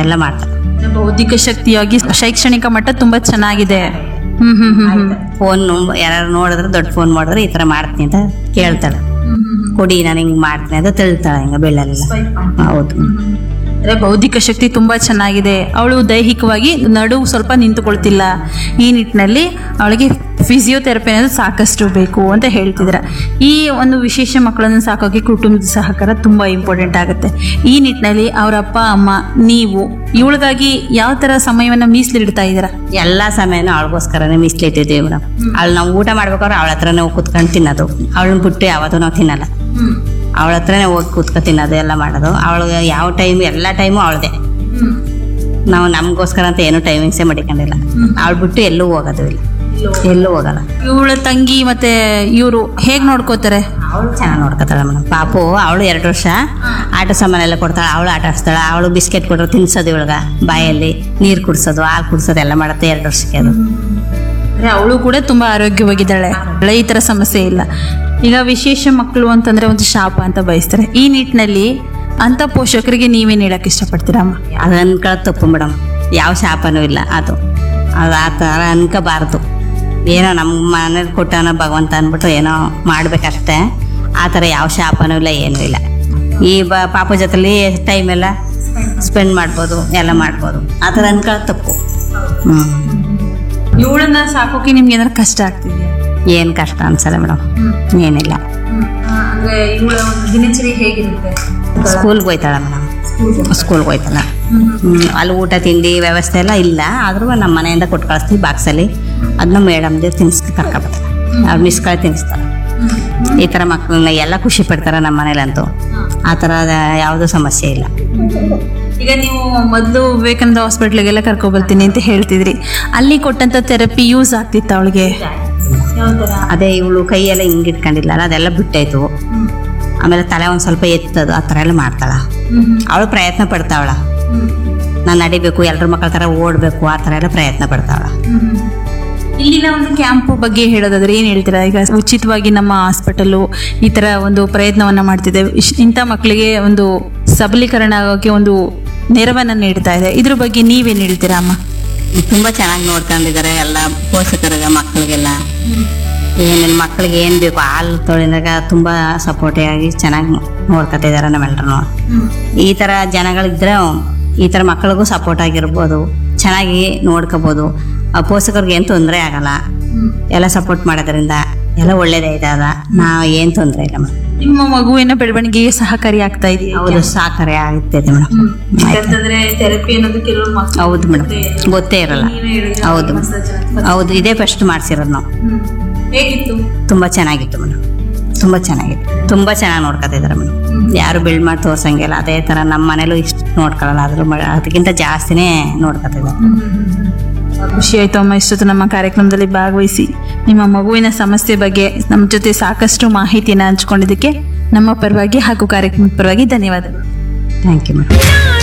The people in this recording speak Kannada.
ಎಲ್ಲ ಮಾಡ್ತಾರೆ ಬೌದ್ಧಿಕ ಶಕ್ತಿಯಾಗಿ ಶೈಕ್ಷಣಿಕ ಮಟ್ಟ ತುಂಬಾ ಚೆನ್ನಾಗಿದೆ ಹ್ಮ್ ಹ್ಮ್ ಹ್ಮ್ ಹ್ಮ್ ಫೋನ್ ಯಾರು ನೋಡಿದ್ರೆ ದೊಡ್ಡ ಫೋನ್ ಮಾಡಿದ್ರೆ ಈ ತರ ಮಾಡ್ತೀನಿ ಅಂತ ಕೇಳ್ತಾಳೆ ಕೊಡಿ ನಾನು ಹಿಂಗ್ ಮಾಡ್ತೀನಿ ಅಂತ ತಿಳ್ತಾಳೆ ಹಿಂಗ ಬೆಳ್ಳಲ್ಲೆಲ್ಲ ಹೌದು ಅಂದ್ರೆ ಬೌದ್ಧಿಕ ಶಕ್ತಿ ತುಂಬಾ ಚೆನ್ನಾಗಿದೆ ಅವಳು ದೈಹಿಕವಾಗಿ ನಡು ಸ್ವಲ್ಪ ನಿಂತುಕೊಳ್ತಿಲ್ಲ ಈ ನಿಟ್ಟಿನಲ್ಲಿ ಅವಳಿಗೆ ಫಿಸಿಯೋಥೆರಪಿ ಅನ್ನೋದು ಸಾಕಷ್ಟು ಬೇಕು ಅಂತ ಹೇಳ್ತಿದ್ರ ಈ ಒಂದು ವಿಶೇಷ ಮಕ್ಕಳನ್ನು ಸಾಕೋಕೆ ಕುಟುಂಬದ ಸಹಕಾರ ತುಂಬಾ ಇಂಪಾರ್ಟೆಂಟ್ ಆಗುತ್ತೆ ಈ ನಿಟ್ಟಿನಲ್ಲಿ ಅವರ ಅಪ್ಪ ಅಮ್ಮ ನೀವು ಇವಳಿಗಾಗಿ ಯಾವ ತರ ಸಮಯವನ್ನ ಮೀಸಲಿಡ್ತಾ ಇದ್ದೀರಾ ಎಲ್ಲಾ ಸಮಯನೂ ಅವಳಿಗೋಸ್ಕರನೇ ಮೀಸಲಿಟ್ಟಿದ್ದೀವಿ ಮೇಡಮ್ ಅವಳು ನಾವು ಊಟ ಮಾಡ್ಬೇಕಾದ್ರೆ ಅವಳ ಹತ್ರನೇ ಹೋಗಿ ಕುತ್ಕೊಂಡು ತಿನ್ನೋದು ಅವಳನ್ನ ಬಿಟ್ಟು ಯಾವತ್ತೂ ನಾವು ತಿನ್ನಲ್ಲ ಅವಳ ಹತ್ರನೇ ಹೋಗಿ ಕೂತ್ಕೊ ತಿನ್ನೋದು ಎಲ್ಲ ಮಾಡೋದು ಅವಳಿಗೆ ಯಾವ ಟೈಮ್ ಎಲ್ಲ ಟೈಮು ಅವಳದೇ ನಾವು ನಮಗೋಸ್ಕರ ಅಂತ ಏನೂ ಟೈಮಿಂಗ್ಸೇ ಮಾಡಿಕೊಂಡಿಲ್ಲ ಅವಳು ಬಿಟ್ಟು ಎಲ್ಲೂ ಹೋಗೋದು ಇಲ್ಲ ಎಲ್ಲೂ ಹೋಗಲ್ಲ ಇವಳ ತಂಗಿ ಮತ್ತೆ ಇವರು ಹೇಗ್ ನೋಡ್ಕೋತಾರೆ ಅವಳು ಚೆನ್ನಾಗಿ ನೋಡ್ಕೊತಾಳೆ ಮೇಡಮ್ ಪಾಪು ಅವಳು ಎರಡು ವರ್ಷ ಆಟ ಸಾಮಾನೆಲ್ಲ ಕೊಡ್ತಾಳೆ ಅವಳು ಆಟ ಆಡಿಸ್ತಾಳೆ ಅವಳು ಬಿಸ್ಕೆಟ್ ಕೊಟ್ಟರು ತಿನ್ಸೋದು ಇವಳ್ಗ ಬಾಯಲ್ಲಿ ನೀರು ಕುಡಿಸೋದು ಹಾಲು ಕುಡಿಸೋದು ಎಲ್ಲ ಮಾಡುತ್ತೆ ಎರಡು ವರ್ಷಕ್ಕೆ ಅದು ಅಂದ್ರೆ ಅವಳು ಕೂಡ ತುಂಬಾ ಆರೋಗ್ಯವಾಗಿದ್ದಾಳೆ ಅವಳ ಈ ತರ ಸಮಸ್ಯೆ ಇಲ್ಲ ಈಗ ವಿಶೇಷ ಮಕ್ಕಳು ಅಂತಂದ್ರೆ ಒಂದು ಶಾಪ ಅಂತ ಬಯಸ್ತಾರೆ ಈ ನಿಟ್ಟಿನಲ್ಲಿ ಅಂತ ಪೋಷಕರಿಗೆ ನೀವೇನ್ ಹೇಳಕ್ ಇಷ್ಟಪಡ್ತೀರಾ ಅಮ್ಮ ಅದು ಅನ್ಕೊಳ್ಳೋದು ತಪ್ಪು ಮೇಡಮ್ ಯಾವ ಶಾಪನೂ ಇಲ್ಲ ಅದು ಅದು ಆ ಥರ ಅನ್ಕೋಬಾರ್ದು ಏನೋ ನಮ್ಮ ಮನೇಲಿ ಕೊಟ್ಟವನ ಭಗವಂತ ಅಂದ್ಬಿಟ್ಟು ಏನೋ ಮಾಡ್ಬೇಕಷ್ಟೇ ಆ ಥರ ಯಾವ ಶಾಪನೂ ಇಲ್ಲ ಏನೂ ಇಲ್ಲ ಈ ಬ ಪಾಪ ಜೊತೆಲಿ ಟೈಮ್ ಎಲ್ಲ ಸ್ಪೆಂಡ್ ಮಾಡ್ಬೋದು ಎಲ್ಲ ಮಾಡ್ಬೋದು ಆ ಥರ ಅನ್ಕೊಳ್ಳೋದು ತಪ್ಪು ಹ್ಞೂ ಇವಳನ್ನ ಸಾಕೋಕೆ ನಿಮ್ಗೆ ಏನಾದ್ರು ಕಷ್ಟ ಆಗ್ತಿದೆಯಾ ಏನು ಕಷ್ಟ ಅನ್ಸಲ್ಲ ಮೇಡಮ್ ಏನಿಲ್ಲ ಅಂದ್ರೆ ಇವಳ ಒಂದು ದಿನಚರಿ ಹೇಗಿರುತ್ತೆ ಸ್ಕೂಲ್ಗೆ ಹೋಯ್ತಾಳೆ ಮೇಡಮ್ ಸ್ಕೂಲ್ಗೆ ಹೋಯ್ತಾಳೆ ಹ್ಮ್, ಅಲ್ಲಿ ಊಟ ತಿಂಡಿ ವ್ಯವಸ್ಥೆ ಎಲ್ಲ ಇಲ್ಲ ಆದ್ರೂ ನಮ್ಮ ಮನೆಯಿಂದ ಕೊಟ್ಟು ಕಳಿಸ್ತೀವಿ ಬಾಕ್ಸಲ್ಲಿ ಅದನ್ನ ಮೇಡಮ್ದೇ ತಿನ್ನಿಸ್ತಿ ಕರ್ಕೊಬರ್ತಾರೆ ಅವ್ರು ಮಿಸ್ಕಳಿ ತಿನ್ನಿಸ್ತಾರೆ ಈ ಥರ ಮಕ್ಕಳನ್ನ ಎಲ್ಲ ಖುಷಿ ಪಡ್ತಾರೆ ನಮ್ಮ ಮನೇಲಂತೂ ಆ ಥರ ಯಾವುದೂ ಸಮಸ್ಯೆ ಇಲ್ಲ ಈಗ ನೀವು ಮೊದಲು ವಿವೇಕಾನಂದ ಹಾಸ್ಪಿಟ್ಲಿಗೆಲ್ಲ ಕರ್ಕೊ ಬರ್ತೀನಿ ಅಂತ ಹೇಳ್ತಿದ್ರಿ ಅಲ್ಲಿ ಕೊಟ್ಟಂತ ಥೆರಪಿ ಯೂಸ್ ಆಗ್ತಿತ್ತು ಅವಳಿಗೆ ಅದೇ ಇವಳು ಕೈಯೆಲ್ಲ ಹಿಂಗೆ ಇಟ್ಕೊಂಡಿಲ್ಲ ಅದೆಲ್ಲ ಬಿಟ್ಟಾಯ್ತು ಆಮೇಲೆ ತಲೆ ಒಂದು ಸ್ವಲ್ಪ ಎತ್ತದು ಆ ಥರ ಎಲ್ಲ ಮಾಡ್ತಾಳ ಅವಳು ಪ್ರಯತ್ನ ಪಡ್ತಾವಳ ನಾನು ನಡಿಬೇಕು ಎಲ್ಲರ ಮಕ್ಕಳ ಥರ ಓಡಬೇಕು ಆ ಥರ ಎಲ್ಲ ಪ್ರಯತ್ನ ಪಡ್ತಾವಳ ಇಲ್ಲಿನ ಒಂದು ಕ್ಯಾಂಪ್ ಬಗ್ಗೆ ಹೇಳೋದಾದ್ರೆ ಏನ್ ಹೇಳ್ತೀರಾ ಈಗ ಉಚಿತವಾಗಿ ನಮ್ಮ ಹಾಸ್ಪಿಟಲ್ ಈ ತರ ಒಂದು ಪ್ರಯತ್ನವನ್ನ ಮಾಡ್ತಿದೆ ಇಶ್- ಇಂಥ ಮಕ್ಕಳಿಗೆ ಒಂದು ಸಬಲೀಕರಣ ಆಗೋಕೆ ಒಂದು ನೆರವನ್ನ ನೀಡ್ತಾ ಇದೆ ಇದ್ರ ಬಗ್ಗೆ ನೀವೇನ್ ಹೇಳ್ತೀರಾ ಅಮ್ಮ ತುಂಬ ಚೆನ್ನಾಗಿ ನೋಡ್ಕೊಂಡಿದ್ದಾರೆ ಎಲ್ಲ ಪೋಷಕರಿಗೆ ಮಕ್ಕಳಿಗೆಲ್ಲ ಏನೇನು ಮಕ್ಕಳಿಗೆ ಏನು ಬೇಕು ಹಾಲು ತೊಳೆದಾಗ ತುಂಬ ಸಪೋರ್ಟಿವ್ ಆಗಿ ಚೆನ್ನಾಗಿ ನೋಡ್ಕೊತಿದ್ದಾರೆ ನಮ್ಮೆಲ್ಲರೂ ಈ ಥರ ಜನಗಳಿದ್ರೆ ಈ ಥರ ಮಕ್ಕಳಿಗೂ ಸಪೋರ್ಟ್ ಆಗಿರ್ಬೋದು ಚೆನ್ನಾಗಿ ನೋಡ್ಕೋಬೋದು ಆ ಪೋಷಕರಿಗೆ ಏನು ತೊಂದರೆ ಆಗಲ್ಲ ಎಲ್ಲ ಸಪೋರ್ಟ್ ಮಾಡೋದ್ರಿಂದ ಎಲ್ಲ ಒಳ್ಳೇದಾಯ್ತದ ನಾ ಏನು ತೊಂದರೆ ಇಲ್ಲ ಮೇಡಮ್ ನಿಮ್ಮ ಮಗುವಿನ ಬೆಳವಣಿಗೆಗೆ ಸಹಕಾರಿ ಆಗ್ತಾ ಇದೆಯಾ ಹೌದು ಸಾಕರೆ ಆಗ್ತೈತೆ ಮೇಡಮ್ ಯಾಕಂತಂದ್ರೆ ಥೆರಪಿ ಅನ್ನೋದು ಕೆಲವು ಮಕ್ಕಳು ಹೌದು ಮೇಡಮ್ ಗೊತ್ತೇ ಇರಲ್ಲ ಹೌದು ಹೌದು ಇದೇ ಫಸ್ಟ್ ಮಾಡಿಸಿರೋದು ನಾವು ಹೇಗಿತ್ತು ತುಂಬ ಚೆನ್ನಾಗಿತ್ತು ಮೇಡಮ್ ತುಂಬ ಚೆನ್ನಾಗಿತ್ತು ತುಂಬ ಚೆನ್ನಾಗಿ ನೋಡ್ಕೊತಿದ್ದಾರೆ ಮೇಡಮ್ ಯಾರು ಬಿಲ್ಡ್ ಮಾಡಿ ತೋರ್ಸಂಗಿಲ್ಲ ಅದೇ ಥರ ನಮ್ಮ ಮನೇಲೂ ಇಷ್ಟು ನೋಡ್ಕೊಳ್ಳಲ್ಲ ಅದ್ರ ಮ- ಅದಕ್ಕಿಂತ ಜಾಸ್ತಿನೇ ನೋಡ್ಕೊತಿದ್ದಾರೆ ಖುಷಿ ಆಯ್ತು ಅಮ್ಮ ಇಷ್ಟೊತ್ತು ನಮ್ಮ ಕಾರ್ಯಕ್ರಮದಲ್ಲಿ ಭಾಗವಹಿಸಿ ನಿಮ್ಮ ಮಗುವಿನ ಸಮಸ್ಯೆ ಬಗ್ಗೆ ನಮ್ಮ ಜೊತೆ ಸಾಕಷ್ಟು ಮಾಹಿತಿಯನ್ನು ಹಂಚ್ಕೊಂಡಿದ್ದಕ್ಕೆ ನಮ್ಮ ಪರವಾಗಿ ಹಾಗೂ ಕಾರ್ಯಕ್ರಮದ ಪರವಾಗಿ ಧನ್ಯವಾದಗಳು ಥ್ಯಾಂಕ್ ಯು ಮೇಡಮ್